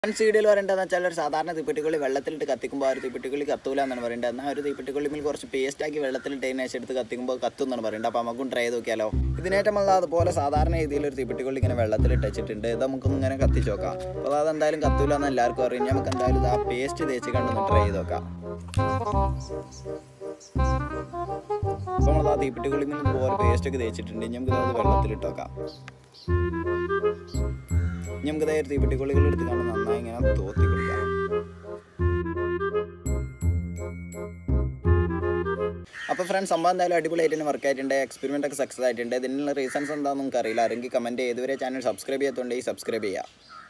friends വീഡിയോയിൽ പറയേണ്ടതെന്ന് വെച്ചാൽ ഒരു സാധാരണ തീപ്പെട്ടിക്കൊള്ളി വെള്ളത്തിലിട്ട് കത്തിക്കുമ്പോൾ ആ ഒരു തീപ്പെട്ടിക്കൊള്ളി കത്തൂല എന്നാണ് പറയേണ്ടത് എന്നാൽ ഒരു തീപ്പെട്ടിക്കൊള്ളിമിൽ കുറച്ച് പേസ്റ്റ് ആക്കി വെള്ളത്തിലിട്ട് അതിന് ശേഷം എടുത്ത് കത്തിക്കുമ്പോൾ കത്തും എന്നാണ് പറയുന്നത് അപ്പോൾ നമുക്കും ട്രൈ ചെയ്ത് നോക്കിയാലോ ഇതിനേറ്റം നമ്മൾ അതുപോലെ സാധാരണ രീതിയിൽ ഒരു തീപ്പെട്ടിക്കൊള്ളി ഇങ്ങനെ വെള്ളത്തിലിട്ട് വെച്ചിട്ടുണ്ട് ഇത് നമുക്കൊന്ന് ഇങ്ങനെ കത്തിച്ച് നോക്കാം അപ്പോൾ അത് എന്തായാലും കത്തൂല എന്ന് എല്ലാവർക്കും അറിയാം ഇനി നമുക്ക് എന്തായാലും ഇത് ആ പേസ്റ്റ് തേച്ച് കണ്ടൊന്ന് ട്രൈ ചെയ്ത് നോക്കാം അപ്പോൾ നമ്മൾ ആ തീപ്പെട്ടിക്കൊള്ളിമിൽ ഇതുപോലെ പേസ്റ്റ് ഒക്കെ തേച്ചിട്ടുണ്ട് ഇനി നമുക്ക് അത് വെള്ളത്തിലിട്ട് നോക്കാം ഇനി നമുക്ക് ഇതേ തീപ്പെട്ടിക്കൊള്ളികൾ എടുത്ത് കണ്ട് നന്നായി ഇങ്ങനെ തോത്തി കൊടുക്കാം അപ്പോൾ ഫ്രണ്ട്സ് സംഭവം എന്തായാലും അടിപൊളിയായിട്ട് തന്നെ വർക്ക് ആയിട്ടുണ്ട് എക്സ്പെരിമെൻ്റ് ഒക്കെ സക്സസ് ആയിട്ടുണ്ട് ഇതിനുള്ള റീസൺസ് എന്താണെന്ന് നമുക്ക് അറിയില്ല ആരെങ്കിൽ കമൻറ്റ് ചെയ്തുവരെ ചാനൽ സബ്സ്ക്രൈബ് ചെയ്യാത്തതുകൊണ്ട് സബ്സ്ക്രൈബ് ചെയ്യുക